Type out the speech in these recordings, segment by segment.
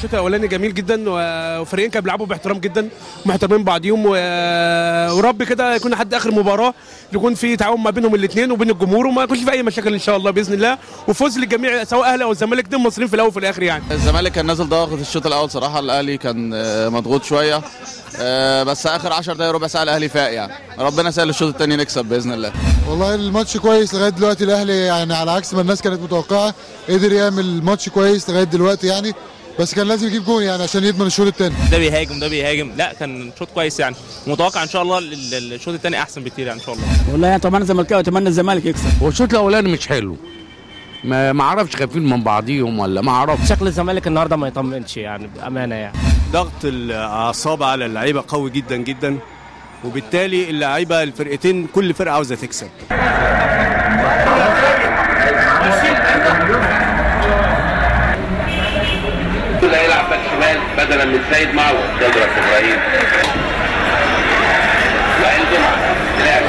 الشوط الاولاني جميل جدا وفريقين كانوا بيلعبوا باحترام جدا محترمين بعضيهم و- ورب كده يكون لحد اخر مباراه يكون في تعاون ما بينهم الاثنين وبين الجمهور وما يكونش في اي مشاكل ان شاء الله باذن الله وفوز للجميع سواء اهلي او الزمالك دول مصريين في الاول وفي الاخر يعني الزمالك كان نازل ضاغط الشوط الاول صراحه الاهلي كان آه، مضغوط شويه آه، بس اخر 10 دقايق ربع ساعه الاهلي فاق يعني ربنا يسهل الشوط الثاني نكسب باذن الله والله الماتش كويس لغايه دلوقتي الاهلي يعني على عكس ما الناس كانت متوقعه قدر يعمل ماتش كويس لغايه دلوقتي يعني بس كان لازم يجيب جون يعني عشان يضمن الشوط الثاني ده بيهاجم ده بيهاجم لا كان شوط كويس يعني متوقع ان شاء الله ال- ال- الشوط الثاني احسن بكتير يعني ان شاء الله والله يعني طبعا انا زملكاوي اتمنى الزمالك يكسب هو الشوط الاولاني مش حلو ما ما اعرفش خايفين من بعضيهم ولا ما اعرفش شكل الزمالك النهارده ما يطمنش يعني بامانه يعني ضغط الاعصاب على اللعيبه قوي جدا جدا وبالتالي اللعيبه الفرقتين كل فرقه عاوزه تكسب اللي هيلعب باك شمال بدلا من سيد معوض تضرب ابراهيم وائل جمعه لعب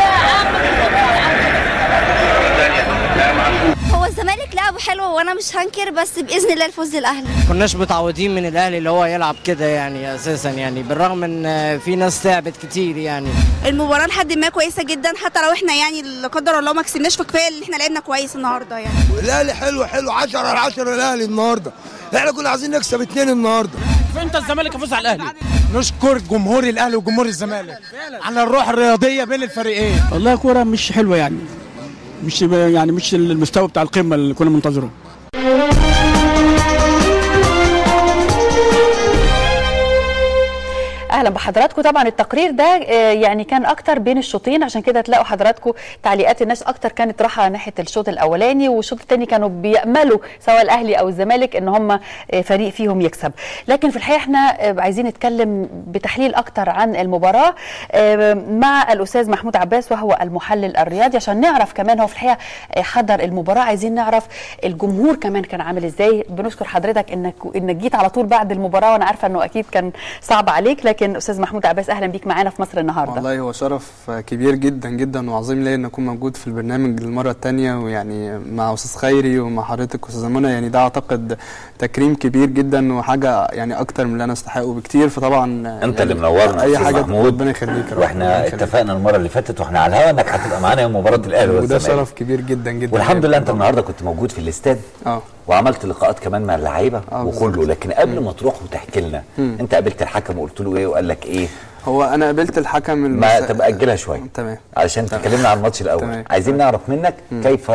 مرة تانية لا معشوق هو الزمالك لعبه حلو وانا مش هنكر بس باذن الله الفوز للاهلي كناش متعودين من الاهلي اللي هو يلعب كده يعني اساسا يعني بالرغم ان في ناس تعبت كتير يعني المباراه لحد ما كويسه جدا حتى لو احنا يعني لا قدر الله ما كسبناش فكفايه ان احنا لعبنا كويس النهارده يعني الاهلي حلو حلو 10 على 10 الاهلي النهارده احنا كنا عايزين نكسب اثنين النهارده انت الزمالك يفوز على الاهلي نشكر جمهور الاهلي وجمهور الزمالك على الروح الرياضيه بين الفريقين والله كوره مش حلوه يعني مش يعني مش المستوى بتاع القمه اللي كنا منتظره اهلا بحضراتكم طبعا التقرير ده آه، يعني كان اكتر بين الشوطين عشان كده تلاقوا حضراتكم تعليقات الناس اكتر كانت رايحه ناحيه الشوط الاولاني والشوط الثاني كانوا بياملوا سواء الاهلي او الزمالك ان هم آه، فريق فيهم يكسب لكن في الحقيقه احنا آه، عايزين نتكلم بتحليل اكتر عن المباراه آه، مع الاستاذ محمود عباس وهو المحلل الرياضي عشان نعرف كمان هو في الحقيقه آه، حضر المباراه عايزين نعرف الجمهور كمان كان عامل ازاي بنشكر حضرتك انك انك جيت على طول بعد المباراه وانا عارفه انه اكيد كان صعب عليك لكن استاذ محمود عباس اهلا بيك معانا في مصر النهارده والله هو شرف كبير جدا جدا وعظيم ليا ان اكون موجود في البرنامج للمره الثانيه ويعني مع استاذ خيري ومع حضرتك استاذ منى يعني ده اعتقد تكريم كبير جدا وحاجه يعني اكتر من اللي انا استحقه بكتير فطبعا انت يعني اللي منورنا اي أستاذ حاجه محمود. ربنا يخليك يا رب. ربنا واحنا يخليك. اتفقنا المره اللي فاتت واحنا على الهوا انك هتبقى معانا يوم مباراه الاهلي وده والزمالك شرف كبير جدا جدا والحمد لله انت النهارده كنت موجود في الاستاد اه وعملت لقاءات كمان مع اللعيبه آه، وكله بالظبط. لكن قبل ما تروح وتحكي لنا مم. انت قابلت الحكم وقلت له ايه وقال لك ايه هو انا قابلت الحكم ما المس... تبقى اجلها شويه تمام علشان تكلمنا عن الماتش الاول تمام. عايزين نعرف منك مم. كيف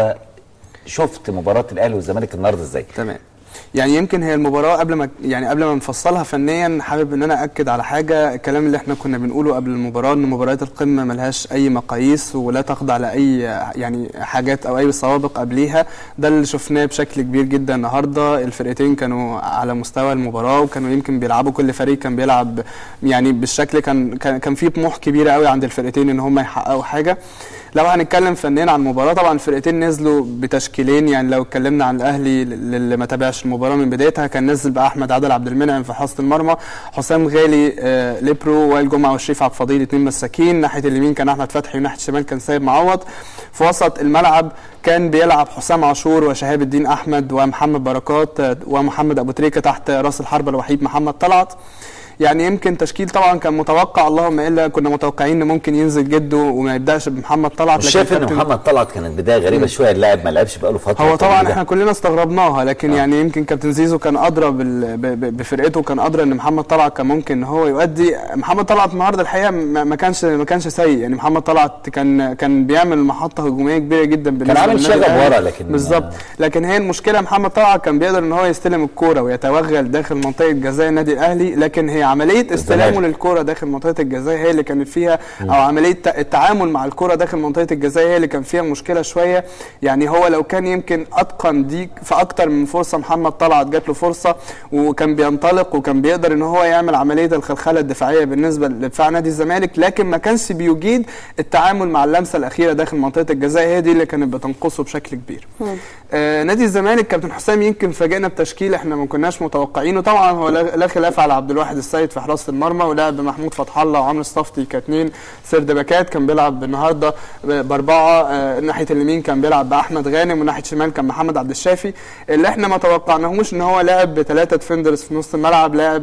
شفت مباراه الاهلي والزمالك النهارده ازاي تمام يعني يمكن هي المباراه قبل ما يعني قبل ما نفصلها فنيا حابب ان انا اكد على حاجه الكلام اللي احنا كنا بنقوله قبل المباراه ان مباريات القمه ملهاش اي مقاييس ولا تخضع لاي يعني حاجات او اي سوابق قبليها ده اللي شفناه بشكل كبير جدا النهارده الفرقتين كانوا على مستوى المباراه وكانوا يمكن بيلعبوا كل فريق كان بيلعب يعني بالشكل كان كان, كان في طموح كبيره قوي عند الفرقتين ان هم يحققوا حاجه لو هنتكلم فنيا عن المباراه طبعا الفرقتين نزلوا بتشكيلين يعني لو اتكلمنا عن الاهلي اللي ما تابعش المباراه من بدايتها كان نزل بقى احمد عادل عبد المنعم في حراسه المرمى حسام غالي آه ليبرو وائل جمعه وشريف عبد الفضيل اثنين مساكين ناحيه اليمين كان احمد فتحي وناحيه الشمال كان سيد معوض في وسط الملعب كان بيلعب حسام عاشور وشهاب الدين احمد ومحمد بركات آه، ومحمد ابو تريكه تحت راس الحربه الوحيد محمد طلعت يعني يمكن تشكيل طبعا كان متوقع اللهم الا كنا متوقعين ان ممكن ينزل جده وما يبداش بمحمد طلعت مش لكن شايف ان كابتن- محمد طلعت كانت بدايه غريبه مم. شويه اللاعب ما لعبش بقاله فتره هو طبعا طويلة. احنا كلنا استغربناها لكن آه. يعني يمكن كابتن زيزو كان ادرى بال- ب- ب- بفرقته كان ادرى ان محمد طلعت كان ممكن ان هو يؤدي محمد طلعت النهارده الحقيقه ما ما كانش ما كانش سيء يعني محمد طلعت كان كان بيعمل محطه هجوميه كبيره جدا بالنسبه عامل للنادي شغب الأهلي. ورا، لكن- بالظبط لكن هي المشكله محمد طلعت كان بيقدر ان هو يستلم الكوره ويتوغل داخل منطقه جزاء النادي الاهلي لكن هي عمليه استلامه للكوره داخل منطقه الجزاء هي اللي كانت فيها او عمليه ت- التعامل مع الكوره داخل منطقه الجزاء هي اللي كان فيها مشكله شويه يعني هو لو كان يمكن اتقن دي في اكتر من فرصه محمد طلعت جات له فرصه وكان بينطلق وكان بيقدر ان هو يعمل عمليه الخلخله الدفاعيه بالنسبه لدفاع نادي الزمالك لكن ما كانش بيجيد التعامل مع اللمسه الاخيره داخل منطقه الجزاء هي دي اللي كانت بتنقصه بشكل كبير آه نادي الزمالك كابتن حسام يمكن فاجئنا بتشكيل احنا ما كناش متوقعينه طبعا هو لا لا خلاف على عبد الواحد السيد السيد في حراسه المرمى ولعب بمحمود فتح الله وعمرو الصفتي كاتنين سرد باكات كان بيلعب النهارده ب- باربعه آه، ناحيه اليمين كان بيلعب باحمد غانم وناحيه الشمال كان محمد عبد الشافي اللي احنا ما توقعناهوش ان هو لاعب بثلاثه ديفندرز في نص الملعب لاعب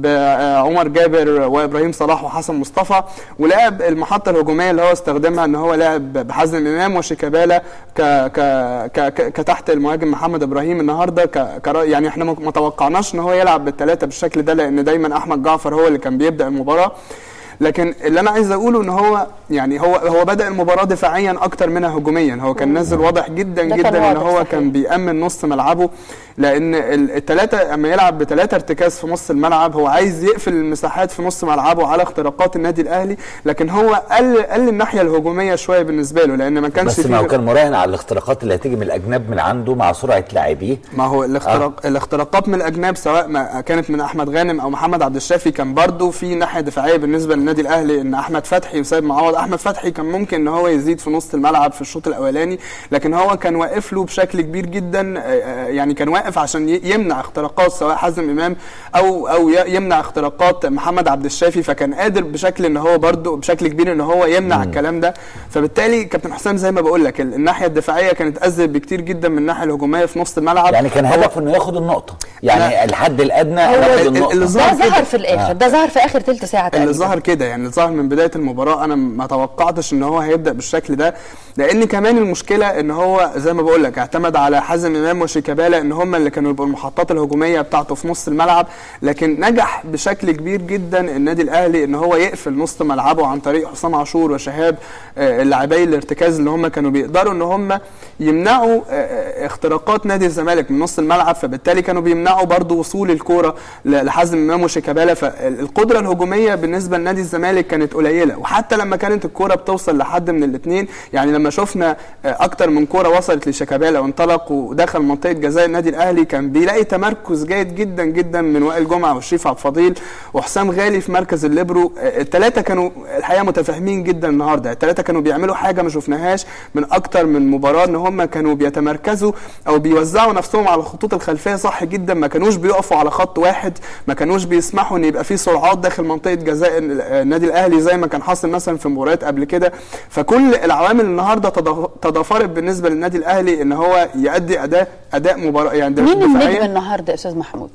بعمر جابر وابراهيم صلاح وحسن مصطفى ولعب المحطه الهجوميه اللي هو استخدمها ان هو لاعب بحزم امام وشيكابالا ك ك ك ك- كتحت المهاجم محمد ابراهيم النهارده ك كرا- يعني احنا ما ما توقعناش ان هو يلعب بالثلاثه بالشكل ده لان دايما احمد جعفر هو اللي كان بيبدا المباراه لكن اللي انا عايز اقوله ان هو يعني هو هو بدا المباراه دفاعيا اكتر منها هجوميا هو كان نازل واضح جدا ده كان جدا ان واضح هو صحيح. كان بيأمن نص ملعبه لان الثلاثه اما يلعب بثلاثه ارتكاز في نص الملعب هو عايز يقفل المساحات في نص ملعبه على اختراقات النادي الاهلي لكن هو قل قل الناحيه الهجوميه شويه بالنسبه له لان ما كانش بس ما هو فيه كان مراهن على الاختراقات اللي هتيجي من الاجناب من عنده مع سرعه لاعبيه ما هو الاختراق آه. الاختراقات من الاجناب سواء ما كانت من احمد غانم او محمد عبد الشافي كان برضو في ناحيه دفاعيه بالنسبه للنادي الاهلي ان احمد فتحي وسيد معوض احمد فتحي كان ممكن ان هو يزيد في نص الملعب في الشوط الاولاني لكن هو كان واقف له بشكل كبير جدا آه، آه، يعني كان واقف عشان ي- يمنع اختراقات سواء حازم امام او او ي- يمنع اختراقات محمد عبد الشافي فكان قادر بشكل ان هو برضو بشكل كبير ان هو يمنع الكلام ده فبالتالي كابتن حسام زي ما بقول لك ال- الناحيه الدفاعيه كانت ازيد بكتير جدا من الناحيه الهجوميه في نص الملعب يعني كان هو- هدفه انه ياخد النقطه يعني لا. الحد الادنى هو ياخد ال- النقطه اللي ده ظهر كده- ظهر في الاخر ده ظهر في اخر ثلث ساعه اللي تقريبا ظهر كده يعني اللي ظهر من بدايه المباراه انا ما توقعتش ان هو هيبدا بالشكل ده لان كمان المشكله ان هو زي ما بقول لك اعتمد على حازم امام وشيكابالا ان هم اللي كانوا يبقوا المحطات الهجوميه بتاعته في نص الملعب لكن نجح بشكل كبير جدا النادي الاهلي ان هو يقفل نص ملعبه عن طريق حسام عاشور وشهاب آه، اللاعبي الارتكاز اللي هم كانوا بيقدروا ان هم يمنعوا آه، آه، اختراقات نادي الزمالك من نص الملعب فبالتالي كانوا بيمنعوا برضو وصول الكوره ل- لحازم امام وشيكابالا فالقدره الهجوميه بالنسبه لنادي الزمالك كانت قليله وحتى لما كانت الكوره بتوصل لحد من الاثنين يعني لما شفنا آه، اكتر من كوره وصلت لشيكابالا وانطلق ودخل منطقه جزاء النادي الاهلي كان بيلاقي تمركز جيد جدا جدا من وائل جمعه وشريف عبد الفضيل وحسام غالي في مركز الليبرو الثلاثه كانوا الحقيقه متفاهمين جدا النهارده الثلاثه كانوا بيعملوا حاجه ما شفناهاش من اكتر من مباراه ان هم كانوا بيتمركزوا او بيوزعوا نفسهم على الخطوط الخلفيه صح جدا ما كانوش بيقفوا على خط واحد ما كانوش بيسمحوا ان يبقى في سرعات داخل منطقه جزاء ال- النادي الاهلي زي ما كان حاصل مثلا في مباريات قبل كده فكل العوامل النهارده تضاف- تضافرت بالنسبه للنادي الاهلي ان هو يؤدي اداء اداء مباراه يعني مين النجم دفاعيا النهارده يا استاذ محمود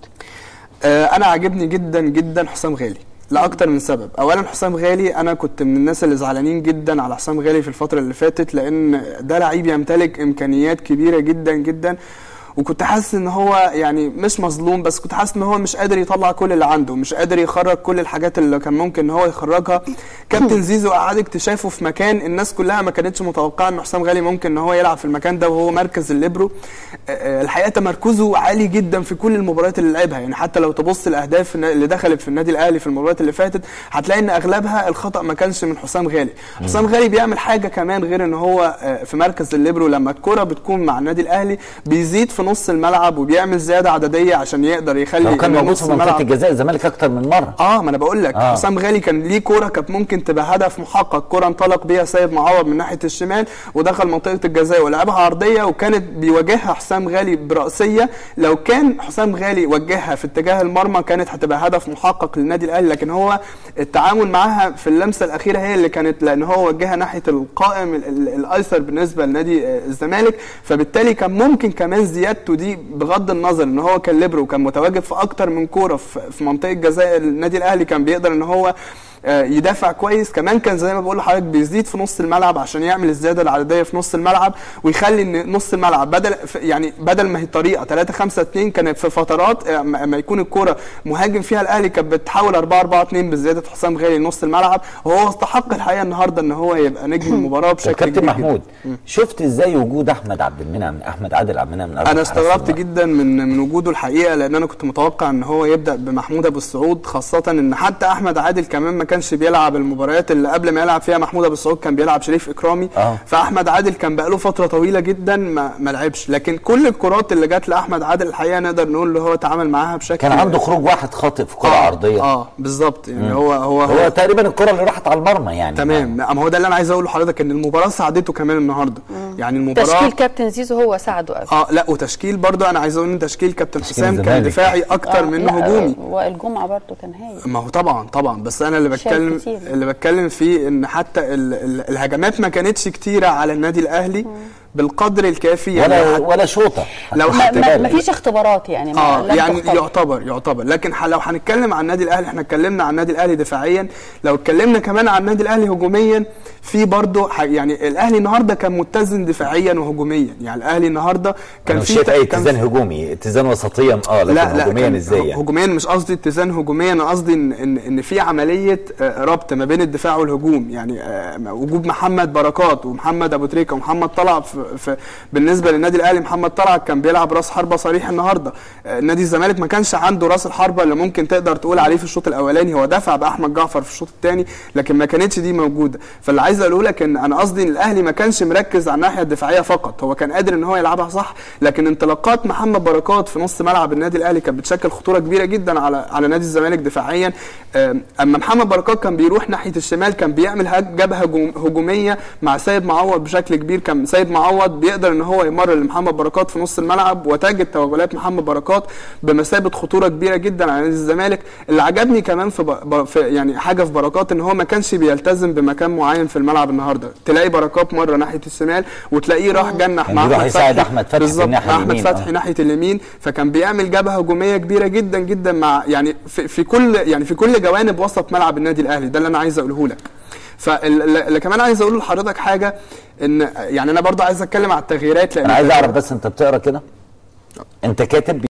آه، انا عاجبني جدا جدا حسام غالي لاكتر من سبب اولا حسام غالي انا كنت من الناس اللي زعلانين جدا على حسام غالي في الفتره اللي فاتت لان ده لعيب يمتلك امكانيات كبيره جدا جدا وكنت حاسس ان هو يعني مش مظلوم بس كنت حاسس ان هو مش قادر يطلع كل اللي عنده مش قادر يخرج كل الحاجات اللي كان ممكن ان هو يخرجها كابتن زيزو اعاد اكتشافه في مكان الناس كلها ما كانتش متوقعه ان حسام غالي ممكن ان هو يلعب في المكان ده وهو مركز الليبرو آه، آه، الحقيقه تمركزه عالي جدا في كل المباريات اللي لعبها يعني حتى لو تبص الاهداف اللي دخلت في النادي الاهلي في المباريات اللي فاتت هتلاقي ان اغلبها الخطا ما كانش من حسام غالي حسام غالي بيعمل حاجه كمان غير ان هو آه، في مركز الليبرو لما الكره بتكون مع النادي الاهلي بيزيد في نص الملعب وبيعمل زياده عدديه عشان يقدر يخلي هو كان إن موجود نص في منطقه الجزاء الزمالك اكتر من مره اه ما انا بقول لك آه. آه. حسام غالي كان ليه كوره كانت ممكن تبقى هدف محقق كوره انطلق بيها سيد معوض من ناحيه الشمال ودخل منطقه الجزاء ولعبها عرضيه وكانت بيواجهها حسام غالي براسيه لو كان حسام غالي وجهها في اتجاه المرمى كانت هتبقى هدف محقق للنادي الاهلي لكن هو التعامل معاها في اللمسه الاخيره هي اللي كانت لان هو وجهها ناحيه القائم ال- ال- الايسر بالنسبه لنادي آه، الزمالك فبالتالي كان ممكن كمان زيادته دي بغض النظر ان هو كان ليبرو وكان متواجد في اكتر من كوره في في منطقه جزاء النادي الاهلي كان بيقدر ان هو آه، يدافع كويس كمان كان زي ما بقول لحضرتك بيزيد في نص الملعب عشان يعمل الزياده العدديه في نص الملعب ويخلي ان نص الملعب بدل ف- يعني بدل ما هي طريقه 3 5 2 كانت في فترات آه، ما ما يكون الكوره مهاجم فيها الاهلي كانت بتحول 4 4 2 بزياده حسام غالي لنص الملعب وهو استحق الحقيقه النهارده ان هو يبقى نجم المباراه طب بشكل كابتن كبير محمود جدا. شفت ازاي وجود احمد عبد المنعم احمد عادل عبد المنعم من أربع انا حراس استغربت المرمى؟ جدا من من وجوده الحقيقه لان انا كنت متوقع ان هو يبدا بمحمود ابو السعود خاصه ان حتى احمد عادل كمان ما كانش بيلعب المباريات اللي قبل ما يلعب فيها محمود ابو السعود كان بيلعب شريف اكرامي اه فاحمد عادل كان بقاله فتره طويله جدا ما, ما لعبش لكن كل الكرات اللي جت لاحمد عادل الحقيقه نقدر نقول اللي هو تعامل معاها بشكل كان عنده خروج واحد خاطئ في كره عرضيه اه بالظبط يعني مم. هو هو هو تقريبا الكره اللي راحت على المرمى يعني تمام اما هو ده اللي انا عايز اقوله لحضرتك ان المباراه ساعدته كمان النهارده يعني المباراه تشكيل كابتن زيزو هو ساعده قوي اه لا وتشكيل برضو انا عايز اقول ان تشكيل كابتن حسام كان الزمالك. دفاعي اكتر آه، منه لا، هجومي والجمعه برضه كان هايل ما هو طبعا طبعا بس انا اللي شال بتكلم كتير. اللي بتكلم فيه ان حتى ال ال الهجمات ما كانتش كتيره على النادي الاهلي بالقدر الكافي يعني ولا حتى ولا شوطه لو ما, حتى ما, ما فيش اختبارات يعني ما اه لم يعني تختبر. يعتبر يعتبر لكن ح- لو هنتكلم عن النادي الاهلي احنا اتكلمنا عن النادي الاهلي دفاعيا لو اتكلمنا كمان عن النادي الاهلي هجوميا في برضه ح- يعني الاهلي النهارده كان متزن دفاعيا وهجوميا يعني الاهلي النهارده كان انا مش في شايف اي كان اتزان هجومي اتزان وسطيا اه لكن لا لا هجوميا كان ازاي يعني هجوميا مش قصدي اتزان هجوميا انا قصدي ان ان, إن في عمليه آه، ربط ما بين الدفاع والهجوم يعني آه، وجود محمد بركات ومحمد ابو تريكه ومحمد طلعت في, في بالنسبه للنادي الاهلي محمد طلعت كان بيلعب راس حربه صريح النهارده آه، نادي الزمالك ما كانش عنده راس الحربه اللي ممكن تقدر تقول عليه في الشوط الاولاني هو دفع باحمد جعفر في الشوط الثاني لكن ما كانتش دي موجوده فاللي عايز اقوله لك ان انا قصدي ان الاهلي ما كانش مركز على الناحيه الدفاعيه فقط هو كان قادر ان هو يلعبها صح لكن انطلاقات محمد بركات في نص ملعب النادي الاهلي كانت بتشكل خطوره كبيره جدا على على نادي الزمالك دفاعيا آم، اما محمد بركات كان بيروح ناحيه الشمال كان بيعمل هج- جبهه هجوم- هجوميه مع سيد معوض بشكل كبير كان سيد معوض بيقدر ان هو يمرر لمحمد بركات في نص الملعب وتجد توغلات محمد بركات بمثابه خطوره كبيره جدا على نادي الزمالك اللي عجبني كمان في, ب... ب- في يعني حاجه في بركات ان هو ما كانش بيلتزم بمكان معين في الملعب النهارده تلاقي بركات مره ناحيه الشمال وتلاقيه راح جنح كان مع بيروح احمد يساعد فتحي أحمد فتحي في بالظبط الناحية مع احمد اليمين، فتحي آه. ناحيه اليمين فكان بيعمل جبهه هجوميه كبيره جدا جدا مع يعني في, في كل يعني في كل جوانب وسط ملعب النادي الاهلي ده اللي انا عايز اقوله لك فاللي كمان عايز اقول لحضرتك حاجه ان يعني انا برضو عايز اتكلم على التغييرات لان انا عايز اعرف بس انت بتقرا كده انت كاتب